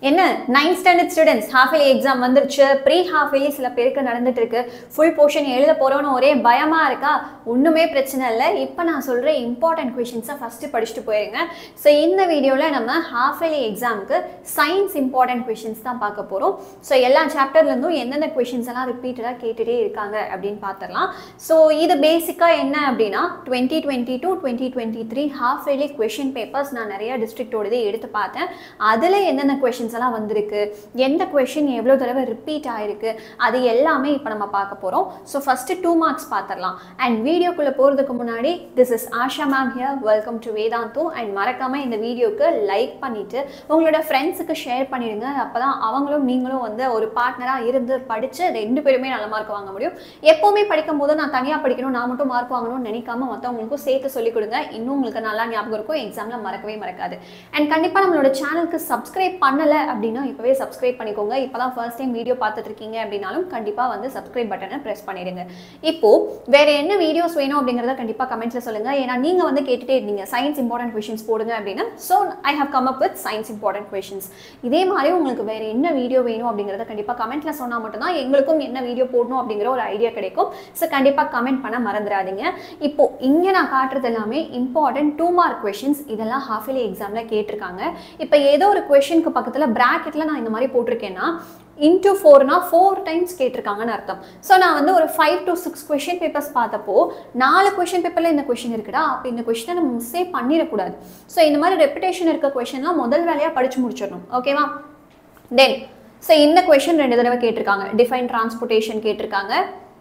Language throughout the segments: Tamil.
என்ன ninth standard students half yearly exam வந்துருச்சு ப்ரீ ஹாஃப் இயர்லி சில பேருக்கு நடந்துட்டு இருக்கு ஃபுல் போர்ஷன் எழுத போறோம்னு ஒரே பயமா இருக்கா ஒண்ணுமே பிரச்சனை இல்லை இப்போ நான் சொல்ற இம்பார்ட்டன்ட் கொஷின்ஸை ஃபர்ஸ்ட் படிச்சுட்டு போயிருங்க ஸோ இந்த வீடியோவில் நம்ம ஹாஃப் இயர்லி எக்ஸாமுக்கு சயின்ஸ் இம்பார்ட்டன்ட் கொஷின்ஸ் தான் பார்க்க போறோம் ஸோ எல்லா சாப்டர்லேருந்தும் எந்தெந்த கொஷின்ஸ் எல்லாம் ரிப்பீட்டடாக கேட்டுட்டே இருக்காங்க அப்படின்னு பார்த்துடலாம் ஸோ இது பேசிக்காக என்ன அப்படின்னா twenty twenty two twenty twenty three half yearly question papers நான் நிறைய டிஸ்ட்ரிக்டோடதே எடுத்து பார்த்தேன் அதில் என்னென்ன கொஷின்ஸ் எல்லாம் வந்திருக்கு எந்த கொஷின் எவ்வளோ தடவை ரிப்பீட் ஆயிருக்கு அது எல்லாமே இப்போ நம்ம பார்க்க போகிறோம் ஸோ ஃபஸ்ட்டு டூ மார்க்ஸ் பார்த்துடலாம் அண்ட் வீடியோக்குள்ளே போகிறதுக்கு முன்னாடி this is Asha ma'am here welcome to Vedantu and மறக்காமல் இந்த வீடியோக்கு லைக் பண்ணிவிட்டு உங்களோட ஃப்ரெண்ட்ஸுக்கு ஷேர் பண்ணிடுங்க அப்போ தான் அவங்களும் நீங்களும் வந்து ஒரு பார்ட்னராக இருந்து படித்து ரெண்டு பேருமே நல்ல மார்க் வாங்க முடியும் எப்போவுமே படிக்கும் போது நான் தனியாக படிக்கணும் நான் மட்டும் மார்க் வாங்கணும்னு நினைக்காம மற்றவங்களுக்கும் சேர்த்து சொல்லிக் கொடுங்க இன்னும் உங்களுக்கு நல்லா ஞாபகம் இருக்கும் எக்ஸாமில் மறக்கவே மறக்காது அண்ட் கண்டிப்பாக நம்மளோட சேனலுக்கு சப்ஸ்கிரைப் பண்ணலை அப்படின்னா இப்போவே சப்ஸ்கிரைப் பண்ணிக்கோங்க இப்போ தான் ஃபர்ஸ்ட் டைம் வீடியோ பார்த்துட்டு இருக்கீங்க அப்படின்னாலும் கண்டிப்பாக வந்து சப்ஸ்கிரைப் பட்டனை ப்ரெஸ் பண்ணிடுங்க இப்போ வேற என்ன வீடியோஸ் வேணும் அப்படிங்கிறத கண்டிப்பாக கமெண்ட்ஸில் சொல்லுங்க ஏன்னா நீங்கள் வந்து கேட்டுட்டே இருந்தீங்க சயின்ஸ் இம்பார்ட்டன்ட் கொஷின்ஸ் போடுங்க அப்படின்னு so I have come up with science important questions இதே மாதிரி உங்களுக்கு வேற என்ன வீடியோ வேணும் அப்படிங்கிறத கண்டிப்பாக கமெண்ட்ல சொன்னால் மட்டும்தான் எங்களுக்கும் என்ன வீடியோ போடணும் அப்படிங்கிற ஒரு ஐடியா கிடைக்கும் ஸோ கண்டிப்பாக கமெண்ட் பண்ண மறந்துடாதீங்க இப்போ இங்கே நான் காட்டுறது எல்லாமே இம்பார்ட்டன்ட் டூ மார்க் கொஷின்ஸ் இதெல்லாம் ஹாஃப் இயர்லி எக்ஸாமில் கேட்டிருக்காங்க இப்போ ஏதோ ஒரு கொஷினுக்கு பக்கத்தில் ப்ராக்கெட்டில் நான் இந்த மாதிரி போட்டிருக்கேன்னா இன்டூ ஃபோர்னா ஃபோர் டைம்ஸ் கேட்டிருக்காங்கன்னு அர்த்தம் ஸோ நான் வந்து ஒரு five to six question papers பார்த்தப்போ நாலு கொஷின் பேப்பரில் இந்த கொஷின் இருக்குடா அப்போ இந்த கொஷினை நம்ம மிஸ்ஸே பண்ணிடக்கூடாது ஸோ இந்த மாதிரி ரெப்புடேஷன் இருக்க கொஷின்லாம் முதல் வேலையாக படித்து முடிச்சிடணும் ஓகேவா தென் ஸோ இந்த கொஷின் ரெண்டு தடவை கேட்டிருக்காங்க டிஃபைன் டிரான்ஸ்போர்ட்டேஷன் கேட்டிருக்காங்க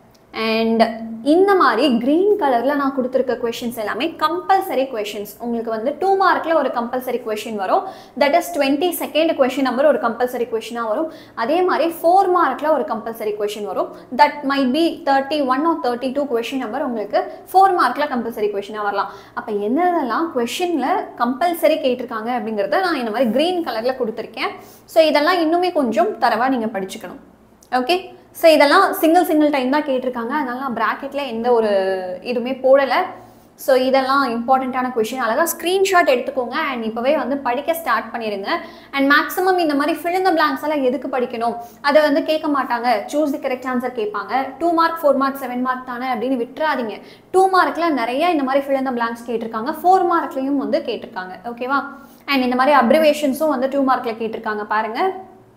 அண்ட் இந்த மாதிரி க்ரீன் கலரில் நான் கொடுத்துருக்க கொஷின்ஸ் எல்லாமே கம்பல்சரி கொஷின்ஸ் உங்களுக்கு வந்து டூ மார்க்கில் ஒரு கம்பல்சரி கொஷின் வரும் that is twenty second question number ஒரு கம்பல்சரி கொஷினாக வரும் அதே மாதிரி ஃபோர் மார்க்கில் ஒரு கம்பல்சரி கொஷின் வரும் that might be thirty one or thirty two question number உங்களுக்கு ஃபோர் மார்க்கில் கம்பல்சரி கொஷினாக வரலாம் அப்போ என்னதெல்லாம் கொஷினில் கம்பல்சரி கேட்டிருக்காங்க அப்படிங்கிறத நான் இந்த மாதிரி க்ரீன் கலரில் கொடுத்துருக்கேன் ஸோ இதெல்லாம் இன்னுமே கொஞ்சம் தரவாக நீங்கள் படிச்சுக்கணும் ஓகே ஸோ இதெல்லாம் சிங்கிள் சிங்கிள் டைம் தான் கேட்டிருக்காங்க அதனால நான் ப்ராக்கெட்டில் எந்த ஒரு இதுவுமே போடலை ஸோ இதெல்லாம் இம்பார்ட்டண்ட்டான கொஷின் அழகாக ஸ்க்ரீன்ஷாட் எடுத்துக்கோங்க அண்ட் இப்போவே வந்து படிக்க ஸ்டார்ட் பண்ணிடுங்க அண்ட் மேக்ஸிமம் இந்த மாதிரி fill in the blanks எல்லாம் எதுக்கு படிக்கணும் அதை வந்து கேட்க மாட்டாங்க சூஸ் தி கரெக்ட் ஆன்சர் கேட்பாங்க two mark four mark seven mark தானே அப்படின்னு விட்டுறாதீங்க டூ மார்க்கில் நிறைய இந்த மாதிரி fill in the blanks கேட்டிருக்காங்க ஃபோர் மார்க்லேயும் வந்து கேட்டிருக்காங்க ஓகேவா அண்ட் இந்த மாதிரி அப்ரிவேஷன்ஸும் வந்து டூ மார்க்கில் கேட்டிருக்காங்க பாருங்கள்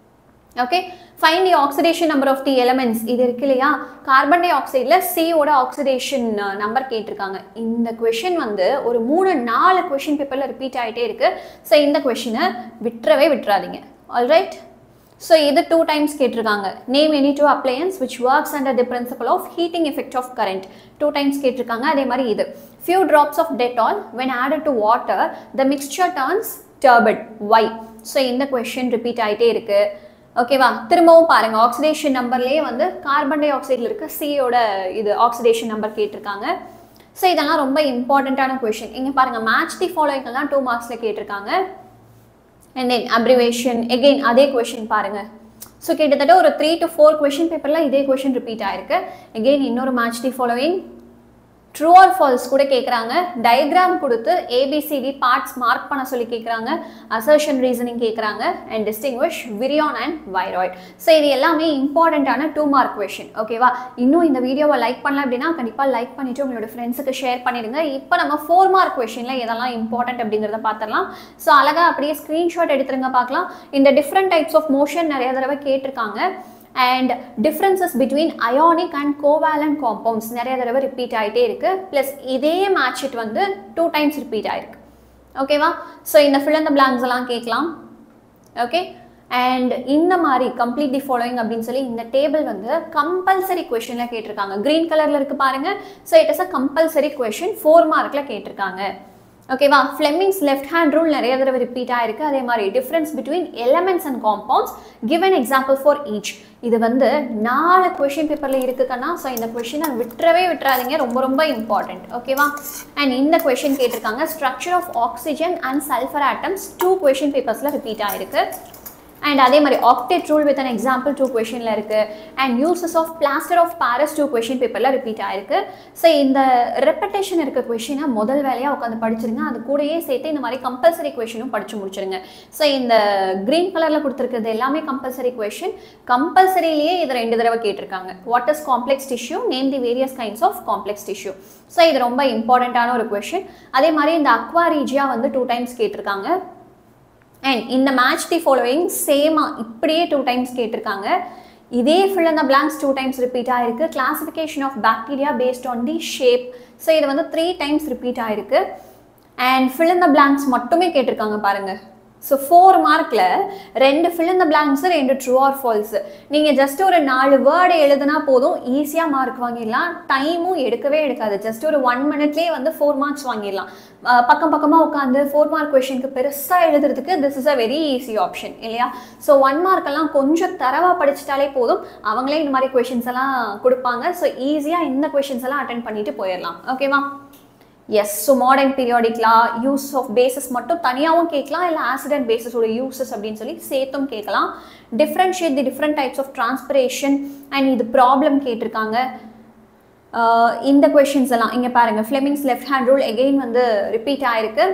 okay fine the oxidation number of the elements இது இருக்கு இல்லையா கார்பன் டை ஆக்சைடில் சியோட ஆக்சிடேஷன் நம்பர் கேட்டிருக்காங்க இந்த கொஷின் வந்து ஒரு மூணு நாலு கொஷின் பேப்பரில் ரிப்பீட் ஆகிட்டே இருக்கு ஸோ இந்த கொஷினை விட்டுறவே விட்டுறாதீங்க ஆல்ரைட் ஸோ இது டூ டைம்ஸ் கேட்டிருக்காங்க name any two appliances which works under the principle of heating effect of current two times கேட்டிருக்காங்க அதே மாதிரி இது few drops of Dettol when added to water the mixture turns turbid why so இந்த கொஷின் ரிப்பீட் ஆகிட்டே இருக்குது ஓகேவா திரும்பவும் பாருங்க ஆக்சிடேஷன் நம்பர்லேயே வந்து கார்பன் டை ஆக்சைடில் இருக்க சியோட இது ஆக்சிடேஷன் நம்பர் கேட்டிருக்காங்க ஸோ இதெல்லாம் ரொம்ப இம்பார்ட்டண்ட்டான கொஷின் இங்கே பாருங்க மேட்ச் தி ஃபாலோயிங்கெல்லாம் டூ மார்க்ஸில் கேட்டிருக்காங்க அண்ட் தென் அப்ரிவேஷன் எகெயின் அதே கொஷின் பாருங்க ஸோ கிட்டத்தட்ட ஒரு த்ரீ டு ஃபோர் கொஷின் பேப்பரில் இதே கொஷின் ரிப்பீட் ஆயிருக்கு எகெயின் இன்னொரு match the following true or false கூட கேட்குறாங்க டயக்ராம் கொடுத்து ஏபிசிடி பார்ட்ஸ் மார்க் பண்ண சொல்லி கேட்குறாங்க அசர்ஷன் ரீசனிங் கேட்குறாங்க and distinguish virion and viroid so இது எல்லாமே இம்பார்ட்டண்ட்டான டூ மார்க் கொஷின் ஓகேவா இன்னும் இந்த வீடியோவை லைக் பண்ணல அப்படின்னா கண்டிப்பாக லைக் பண்ணிவிட்டு உங்களோட ஃப்ரெண்ட்ஸுக்கு ஷேர் பண்ணிடுங்க இப்போ நம்ம ஃபோர் மார்க் கொஷினில் எதெல்லாம் இம்பார்ட்டன்ட் அப்படிங்கிறத பார்த்துடலாம் ஸோ அழகாக அப்படியே ஸ்க்ரீன்ஷாட் எடுத்துருங்க பார்க்கலாம் இந்த டிஃப்ரெண்ட் டைப்ஸ் ஆஃப் மோஷன் நிறைய தடவை கேட்டிருக்காங்க and differences between ionic and covalent compounds நிறைய தடவை ரிப்பீட் ஆகிட்டே இருக்கு ப்ளஸ் இதே மேட்ச் இட் வந்து டூ டைம்ஸ் ரிப்பீட் ஆயிருக்கு ஓகேவா ஸோ இந்த fill in the blanks எல்லாம் கேட்கலாம் ஓகே அண்ட் இந்த மாதிரி கம்ப்ளீட் தி ஃபாலோயிங் அப்படின்னு சொல்லி இந்த டேபிள் வந்து கம்பல்சரி கொஷனில் கேட்டிருக்காங்க க்ரீன் கலரில் இருக்கு பாருங்க so it is a compulsory question four மார்க்கில் கேட்டிருக்காங்க ஓகேவா ஃப்ளெமிங்ஸ் லெஃப்ட் ஹேண்ட் ரூல் நிறைய தடவை ரிப்பீட் ஆயிருக்கு அதே மாதிரி difference between elements and compounds give an example for each இது வந்து நாலு கொஷின் பேப்பரில் இருக்குக்கன்னா ஸோ இந்த கொஷினை விட்டுறவே விட்டுறாதீங்க ரொம்ப ரொம்ப இம்பார்ட்டன்ட் ஓகேவா அண்ட் இந்த கொஷின் கேட்டிருக்காங்க structure of oxygen and sulphur atoms two question பேப்பர்ஸில் ரிப்பீட் ஆயிருக்கு அண்ட் அதே மாதிரி octet rule with an example two கொஷனில் இருக்குது and uses of plaster of Paris two question பேப்பரில் ரிப்பீட் ஆயிருக்கு ஸோ இந்த ரெப்படேஷன் இருக்க கொஷினை முதல் வேலையாக உட்காந்து படிச்சிருங்க அது கூடயே சேர்த்து இந்த மாதிரி கம்பல்சரி கொஷினும் படித்து முடிச்சிருங்க ஸோ இந்த க்ரீன் கலரில் கொடுத்துருக்கிறது எல்லாமே கம்பல்சரி கொஷின் கம்பல்சரியிலேயே இது ரெண்டு தடவை கேட்டிருக்காங்க what is complex tissue name the various kinds of complex tissue so இது ரொம்ப இம்பார்ட்டண்ட்டான ஒரு கொஷின் அதே மாதிரி இந்த அக்வா ரீஜியா வந்து டூ டைம்ஸ் கேட்டிருக்காங்க அண்ட் இந்த மேட்ச் தி ஃபாலோவிங் சேமாக இப்படியே டூ டைம்ஸ் கேட்டிருக்காங்க இதே ஃபில் அந்த பிளாங்க்ஸ் டூ டைம்ஸ் ரிப்பீட் ஆயிருக்கு classification of bacteria based on the shape so இது வந்து த்ரீ டைம்ஸ் ரிப்பீட் ஆயிருக்கு அண்ட் ஃபில் இந்த பிளாங்க்ஸ் மட்டுமே கேட்டிருக்காங்க பாருங்கள் ஸோ ஃபோர் மார்க்கில் ரெண்டு ஃபில் இந்த பிளாங்க்ஸு ரெண்டு ட்ரூ ஆர் ஃபால்ஸு நீங்கள் ஜஸ்ட் ஒரு நாலு வேர்டு எழுதுனா போதும் ஈஸியாக மார்க் வாங்கிடலாம் டைமும் எடுக்கவே எடுக்காது ஜஸ்ட் ஒரு ஒன் மினிட்லேயே வந்து ஃபோர் மார்க்ஸ் வாங்கிடலாம் அஹ் பக்கம் பக்கமாக உட்காந்து ஃபோர் மார்க் கொஷனுக்கு பெருசாக எழுதுறதுக்கு this is a very easy option இல்லையா ஸோ ஒன் மார்க்கெல்லாம் கொஞ்சம் தரவாக படிச்சிட்டாலே போதும் அவங்களே இந்த மாதிரி கொஷின்ஸ் எல்லாம் கொடுப்பாங்க ஸோ ஈஸியாக இந்த கொஷின்ஸ் எல்லாம் அட்டன் பண்ணிட்டு போயிடலாம் ஓகேவா எஸ் ஸோ மாடர்ன் பீரியாடிக்லா யூஸ் ஆஃப் பேசஸ் மட்டும் தனியாகவும் கேட்கலாம் இல்லை ஆசிடென்ட் பேசஸோட யூசஸ் அப்படின்னு சொல்லி சேர்த்தும் கேட்கலாம் differentiate the different types of transpiration and இது ப்ராப்ளம் கேட்டிருக்காங்க ஆஹ் இந்த கொஷின்ஸ் எல்லாம் இங்கே பாருங்கள் Fleming's left hand rule again வந்து ரிப்பீட் ஆயிருக்கு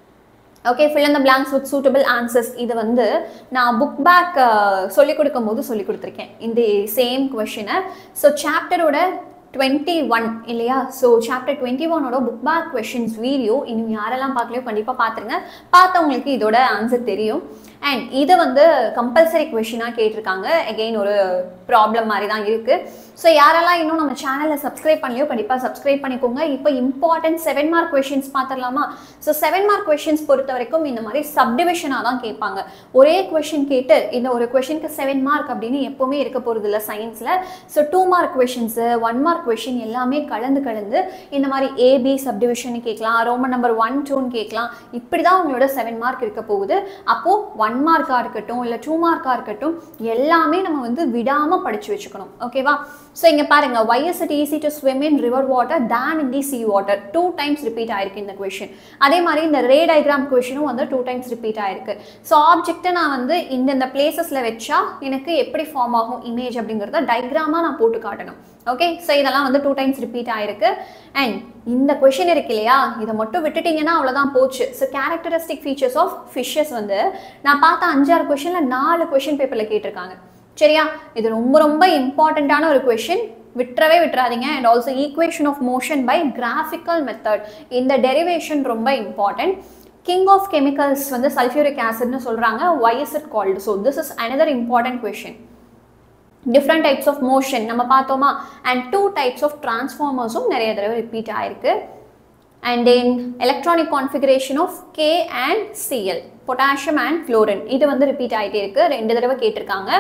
ஓகே ஃபில் இந்த பிளாங்க்ஸ் வித் சூட்டபிள் ஆன்சர்ஸ் இது வந்து நான் புக் பேக் சொல்லிக் கொடுக்கும் போது சொல்லி கொடுத்துருக்கேன் இந்த சேம் கொஷினை ஸோ சாப்டரோட டுவெண்ட்டி ஒன் இல்லையா ஸோ சாப்டர் டுவெண்ட்டி ஒனோட புக் பேக் கொஷின்ஸ் வீடியோ இன்னும் யாரெல்லாம் பார்க்கலையோ கண்டிப்பாக பார்த்துருங்க பார்த்தவங்களுக்கு இதோட ஆன்சர் தெரியும் அண்ட் இது வந்து கம்பல்சரி கொஷினாக கேட்டிருக்காங்க எகெயின் ஒரு ப்ராப்ளம் மாதிரி தான் இருக்குது ஸோ யாரெல்லாம் இன்னும் நம்ம சேனலை சப்ஸ்கிரைப் பண்ணலையோ கண்டிப்பாக சப்ஸ்கிரைப் பண்ணிக்கோங்க இப்போ இம்பார்ட்டன்ட் செவன் மார்க் கொஷின்ஸ் பார்த்துடலாமா ஸோ செவன் மார்க் கொஷின்ஸ் பொறுத்த வரைக்கும் இந்த மாதிரி சப்டிவிஷனாக தான் கேட்பாங்க ஒரே கொஷின் கேட்டு இந்த ஒரு கொஷினுக்கு செவன் மார்க் அப்படின்னு எப்போவுமே இருக்க போகிறது இல்லை சயின்ஸில் so two mark questions one mark question எல்லாமே கலந்து கலந்து இந்த மாதிரி ஏபி சப்டிவிஷன் கேட்கலாம் ரோமன் நம்பர் ஒன் டூன்னு கேட்கலாம் இப்படி தான் உங்களோட செவன் மார்க் இருக்க போகுது அப்போது ஒன் மார்க்காக இருக்கட்டும் இல்லை டூ மார்க்காக இருக்கட்டும் எல்லாமே நம்ம வந்து விடாமல் படித்து வச்சுக்கணும் ஓகேவா ஸோ இங்கே பாருங்கள் why is it easy to swim in river water than in the sea water two times repeat ஆயிருக்கு இந்த கொஷின் அதே மாதிரி இந்த ரே டயக்ராம் கொஷினும் வந்து டூ டைம்ஸ் ரிப்பீட் ஆயிருக்கு ஸோ ஆப்ஜெக்ட்டை நான் வந்து இந்தந்த பிளேசஸில் வச்சா எனக்கு எப்படி ஃபார்ம் ஆகும் இமேஜ் அப்படிங்கிறத டயக்ராமாக நான் போட்டு காட்டணும் ஓகே ஸோ இதெல்லாம் வந்து டூ டைம்ஸ் ரிப்பீட் ஆயிருக்கு அண்ட் இந்த கொஷின் இருக்கு இல்லையா இதை மட்டும் விட்டுட்டீங்கன்னா அவ்வளோதான் போச்சு so characteristic features of fishes வந்து நான் பார்த்த அஞ்சாறு கொஷினில் நாலு கொஷின் பேப்பரில் கேட்டிருக்காங்க சரியா இது ரொம்ப ரொம்ப இம்பார்ட்டண்ட்டான ஒரு கொஷின் விட்டுறவே விட்டுறாதீங்க and also equation of motion by graphical method இந்த டெரிவேஷன் ரொம்ப இம்பார்ட்டன்ட் கிங் ஆஃப் கெமிக்கல்ஸ் வந்து சல்ஃபியூரிக் ஆசிட்னு சொல்கிறாங்க why is it called so this is another important question different types of motion நம்ம பார்த்தோமா அண்ட் டூ டைப்ஸ் ஆஃப் டிரான்ஸ்ஃபார்மர்ஸும் நிறைய தடவை ரிப்பீட் ஆயிருக்கு and then electronic configuration of K and Cl potassium and fluorine இது வந்து ரிப்பீட் ஆகிட்டே இருக்கு ரெண்டு தடவை கேட்டிருக்காங்க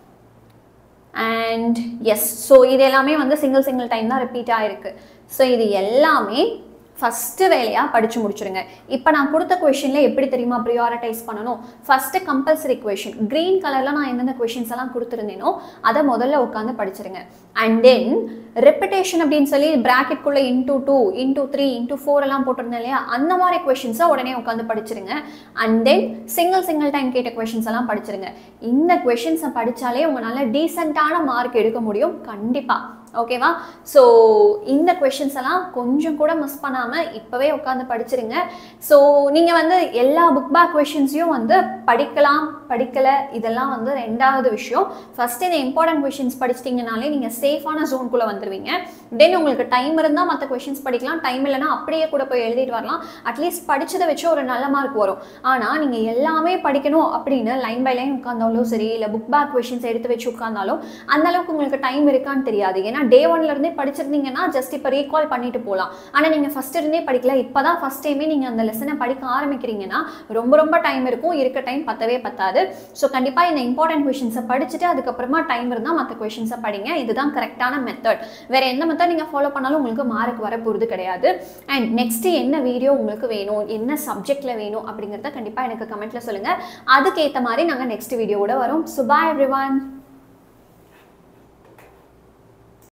அண்ட் எஸ் ஸோ இது எல்லாமே வந்து சிங்கிள் சிங்கிள் டைம் தான் ரிப்பீட் ஆகிருக்கு ஸோ இது எல்லாமே ஃபஸ்ட்டு வேலையாக படித்து முடிச்சிருங்க இப்போ நான் கொடுத்த கொஷினில் எப்படி தெரியுமா ப்ரியாரிட்டைஸ் பண்ணணும் ஃபஸ்ட்டு கம்பல்சரி கொஷின் க்ரீன் கலரில் நான் எந்தெந்த கொஷின்ஸ் எல்லாம் கொடுத்துருந்தேனோ அதை முதல்ல உட்காந்து படிச்சிருங்க அண்ட் தென் ரெப்பிட்டேஷன் அப்படின்னு சொல்லி ப்ராக்கெட்குள்ளே into two into three into four எல்லாம் போட்டிருந்தேன் இல்லையா அந்த மாதிரி கொஷின்ஸை உடனே உட்காந்து படிச்சிருங்க and then single single time கேட்ட கொஷின்ஸ் எல்லாம் படிச்சிருங்க இந்த கொஷின்ஸை படித்தாலே உங்களால் டீசெண்டான மார்க் எடுக்க முடியும் கண்டிப்பாக ஓகேவா ஸோ இந்த கொஷின்ஸ் எல்லாம் கொஞ்சம் கூட மிஸ் பண்ணாமல் இப்போவே உட்காந்து படிச்சிருங்க ஸோ நீங்கள் வந்து எல்லா புக் பேக் கொஷின்ஸையும் வந்து படிக்கலாம் படிக்கலை இதெல்லாம் வந்து ரெண்டாவது விஷயம் ஃபஸ்ட்டு இந்த இம்பார்ட்டன்ட் கொஷின்ஸ் படிச்சிட்டிங்கனாலே நீங்கள் சேஃபான ஜோனுக்குள்ளே வந்துடுவீங்க தென் உங்களுக்கு டைம் இருந்தால் மற்ற கொஷின்ஸ் படிக்கலாம் டைம் இல்லைன்னா அப்படியே கூட போய் எழுதிட்டு வரலாம் அட்லீஸ்ட் படிச்சதை வச்சு ஒரு நல்ல மார்க் வரும் ஆனால் நீங்கள் எல்லாமே படிக்கணும் அப்படின்னு லைன் பை லைன் உட்காந்தாலும் சரி இல்லை புக் பேக் கொஷின்ஸ் எடுத்து வச்சு உட்காந்தாலும் அந்த அளவுக்கு உங்களுக்கு டைம் இருக்கான்னு தெரியாது ஏன்னா டே ஒன்ல இருந்தே படிச்சிருந்தீங்கன்னா ஜஸ்ட் இப்போ ரீகால் பண்ணிட்டு போகலாம் ஆனால் நீங்கள் ஃபர்ஸ்ட் இருந்தே படிக்கல இப்போ தான் ஃபர்ஸ்ட் டைமே நீங்கள் அந்த லெசனை படிக்க ஆரம்பிக்கிறீங்கன்னா ரொம்ப ரொம்ப டைம் இருக்கும் இருக்க டைம் பத்தவே பத்தாது ஸோ கண்டிப்பாக இந்த இம்பார்ட்டன்ட் கொஷின்ஸை படிச்சுட்டு அதுக்கப்புறமா டைம் இருந்தால் மற்ற கொஷின்ஸை படிங்க இதுதான் கரெக்டான மெத்தட் வேற எந்த மெத்தட் நீங்கள் ஃபாலோ பண்ணாலும் உங்களுக்கு மார்க் வர போகிறது கிடையாது அண்ட் நெக்ஸ்ட் என்ன வீடியோ உங்களுக்கு வேணும் என்ன சப்ஜெக்ட்ல வேணும் அப்படிங்கிறத கண்டிப்பாக எனக்கு கமெண்ட்ல சொல்லுங்க அதுக்கேற்ற மாதிரி நாங்கள் நெக்ஸ்ட் வீடியோவோட வரோம் சுபா எவ்ரி